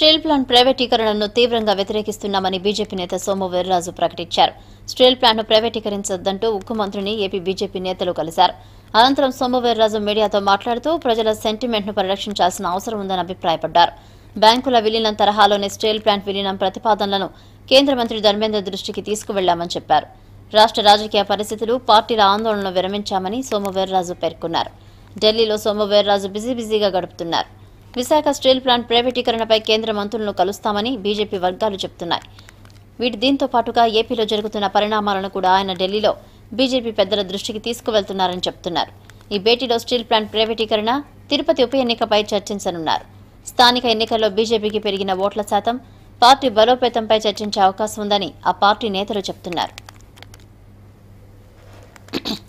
steel plant ప్రైవేటీకరణను తీవ్రంగా వ్యతిరేకిస్తున్నామని BJP నేత సోము వీర్రాజు ప్రకటించారు స్టీల్ ప్లాంట్ను ప్రైవేటీకరించొద్దంటూ ఉక్కు మంత్రిని ఏపీ బీజేపీ నేతలు కలిశారు అనంతరం సోము వీర్రాజు మీడియాతో మాట్లాడుతూ ప్రజల సెంటిమెంట్ను పరిరక్షించాల్సిన అవసరం ఉందని అభిప్రాయపడ్డారు బ్యాంకుల విలీనం తరహాలోనే స్టీల్ ప్లాంట్ విలీనం ప్రతిపాదనలను కేంద్ర మంత్రి ధర్మేంద్ర దృష్టికి తీసుకువెళ్లామని చెప్పారు రాష్ట్ర రాజకీయ పరిస్థితులు పార్టీల ఆందోళనను విరమించామని సోము వీర్రాజు పేర్కొన్నారు ఢిల్లీలో సోము వీర్రాజు బిజీ బిజీగా గడుపుతున్నారు విశాఖ స్టీల్ ప్లాంట్ ప్రైవేటీకరణపై కేంద్ర మంత్రులను కలుస్తామని బీజేపీ వర్గాలు చెబుతున్నాయి వీటి దీంతో పాటుగా ఏపీలో జరుగుతున్న పరిణామాలను కూడా ఆయన ఢిల్లీలో బీజేపీ పెద్దల దృష్టికి తీసుకువెళ్తున్నారని చెబుతున్నారు ఈ భేటీలో స్టీల్ ప్లాంట్ ప్రైవేటీకరణ తిరుపతి ఉప ఎన్నికపై చర్చించనున్నారు స్థానిక ఎన్నికల్లో బీజేపీకి పెరిగిన ఓట్ల శాతం పార్టీ బలోపేతంపై చర్చించే అవకాశం ఉందని ఆ పార్టీ నేతలు చెబుతున్నారు